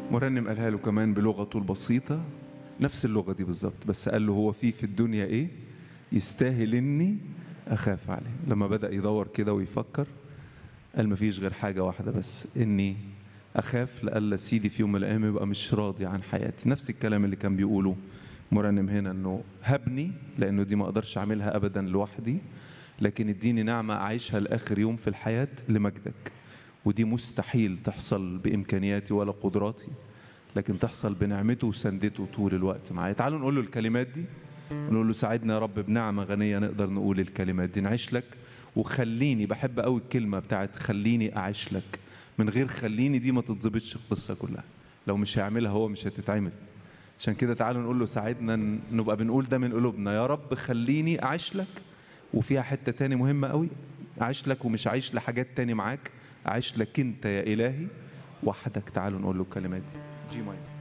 مرنم قالها له كمان بلغته البسيطة نفس اللغة دي بالظبط بس قال له هو في في الدنيا ايه يستاهل اني اخاف عليه لما بدأ يدور كده ويفكر قال مفيش غير حاجة واحدة بس اني اخاف لألا سيدي في يوم من الايام يبقى مش راضي عن حياتي نفس الكلام اللي كان بيقوله مرنم هنا انه هبني لانه دي ما اقدرش اعملها ابدا لوحدي لكن اديني نعمة اعيشها لاخر يوم في الحياة لمجدك ودي مستحيل تحصل بامكانياتي ولا قدراتي لكن تحصل بنعمته وسندته طول الوقت معايا تعالوا نقول له الكلمات دي نقول له ساعدنا يا رب بنعمة غنية نقدر نقول الكلمات دي نعيش لك وخليني بحب قوي الكلمة بتاعت خليني أعيش لك من غير خليني دي ما تتظبطش القصة كلها لو مش هيعملها هو مش هتتعمل عشان كده تعالوا نقول له ساعدنا ن- نبقى بنقول ده من قلوبنا يا رب خليني أعيش لك وفيها حتة تاني مهمة قوي أعيش لك ومش أعيش لحاجات تاني معاك أعيش لك أنت يا إلهي وحدك تعالوا نقول له الكلمات دي جي مايك